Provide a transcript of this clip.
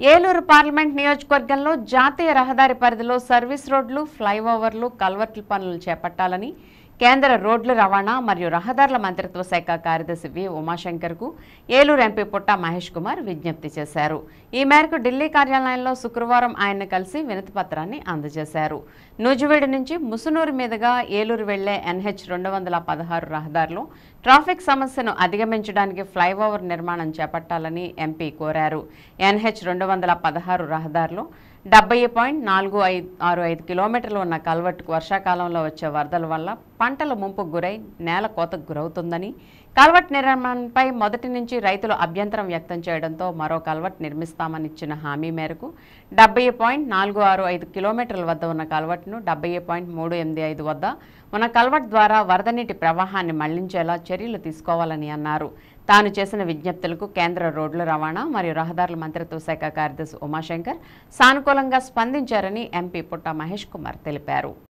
Eluru parliament నియోజకవర్గంలో జాతీయ రహదారి పరిధిలో సర్వీస్ రోడ్లు ఫ్లైఓవర్లు కల్వర్ట్ల పనులు చేపట్టాలని కేంద్ర రోడ్లు రవాణా మరియు రహదారుల మంత్రిత్వ శాఖ కార్యదర్శి వి ఉమాశంకర్కు ఏలూరు ఎంపీ పుట్ట మహేష్ కుమార్ విజ్ఞప్తి చేశారు ఈ మేరకు ఢిల్లీ కార్యాలయంలో శుక్రవారం ఆయన కలిసి వినతిపత్రాన్ని అందజేశారు నూజివీడు నుంచి ముసునూరు మీదుగా ఏలూరు వెళ్లే ఎన్హెచ్ రెండు వందల పదహారు రహదారిలో ట్రాఫిక్ సమస్యను అధిగమించడానికి ఫ్లైఓవర్ నిర్మాణం చేపట్టాలని ఎంపీ కోరారు ఎన్హెచ్ రెండు వందల పదహారు రహదారిలో డెబ్బై పాయింట్ నాలుగు ఐదు ఆరు ఐదు కిలోమీటర్లు ఉన్న కల్వర్టుకు వర్షాకాలంలో వచ్చే వరదల వల్ల పంటల ముంపుకు గురై నేల కోతకు గురవుతుందని కల్వర్ట్ నిర్మాణంపై మొదటి నుంచి రైతులు అభ్యంతరం వ్యక్తం చేయడంతో మరో కల్వర్ట్ నిర్మిస్తామని ఇచ్చిన హామీ మేరకు డెబ్బై పాయింట్ నాలుగు ఆరు ఐదు కిలోమీటర్ల వద్ద ఉన్న కల్వర్ట్ను డెబ్బై పాయింట్ మూడు ఎనిమిది ఐదు వద్ద ఉన్న కల్వర్ట్ ద్వారా వరద నీటి ప్రవాహాన్ని మళ్లించేలా చర్యలు తీసుకోవాలని అన్నారు తాను చేసిన విజ్ఞప్తులకు కేంద్ర రోడ్ల రవాణా మరియు రహదారుల మంత్రిత్వ శాఖ కార్యదర్శి ఉమాశంకర్ సానుకూలంగా స్పందించారని ఎంపీ పుట్ట మహేష్ కుమార్ తెలిపారు